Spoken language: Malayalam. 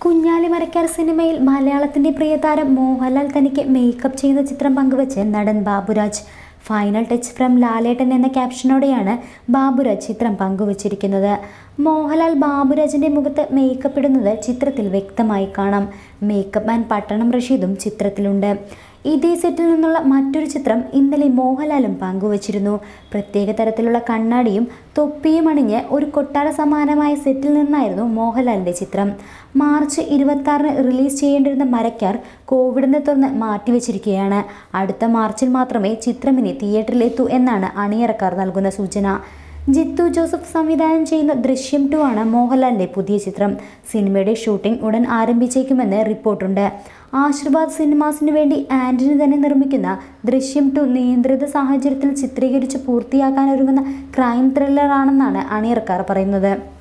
കുഞ്ഞാലി മരക്കാർ സിനിമയിൽ മലയാളത്തിന്റെ പ്രിയതാരം മോഹൻലാൽ തനിക്ക് മേക്കപ്പ് ചെയ്യുന്ന ചിത്രം പങ്കുവച്ച് നടൻ Baburaj final touch from Lalettan എന്ന ക്യാപ്ഷനോടെയാണ് ബാബുരാജ് ചിത്രം പങ്കുവച്ചിരിക്കുന്നത് മോഹൻലാൽ ബാബുരാജിന്റെ മുഖത്ത് മേക്കപ്പ് ഇടുന്നത് ചിത്രത്തിൽ വ്യക്തമായി കാണാം മേക്കപ്പ് മാൻ പട്ടണം റഷീദും ചിത്രത്തിലുണ്ട് ഇതേ സെറ്റിൽ നിന്നുള്ള മറ്റൊരു ചിത്രം ഇന്നലെ മോഹൻലാലും പങ്കുവച്ചിരുന്നു പ്രത്യേക തരത്തിലുള്ള കണ്ണാടിയും തൊപ്പിയും അണിഞ്ഞ് ഒരു കൊട്ടാര സമാനമായ സെറ്റിൽ നിന്നായിരുന്നു മോഹൻലാലിൻ്റെ ചിത്രം മാർച്ച് ഇരുപത്തി റിലീസ് ചെയ്യേണ്ടിരുന്ന മരക്കാർ കോവിഡിനെ തുടർന്ന് മാറ്റിവെച്ചിരിക്കുകയാണ് അടുത്ത മാർച്ചിൽ മാത്രമേ ചിത്രം ഇനി തിയേറ്ററിലെത്തൂ എന്നാണ് അണിയറക്കാർ നൽകുന്ന സൂചന ജിത്തു ജോസഫ് സംവിധാനം ചെയ്യുന്ന ദൃശ്യം ടു ആണ് മോഹൻലാലിന്റെ പുതിയ ചിത്രം സിനിമയുടെ ഷൂട്ടിംഗ് ഉടൻ ആരംഭിച്ചേക്കുമെന്ന് റിപ്പോർട്ടുണ്ട് ആശീർവാദ് സിനിമാസിന് വേണ്ടി ആന്റണി തന്നെ നിർമ്മിക്കുന്ന ദൃശ്യം ടു നിയന്ത്രിത സാഹചര്യത്തിൽ ചിത്രീകരിച്ച് പൂർത്തിയാക്കാനൊരുങ്ങുന്ന ക്രൈം ത്രില്ലറാണെന്നാണ് അണിയറക്കാർ പറയുന്നത്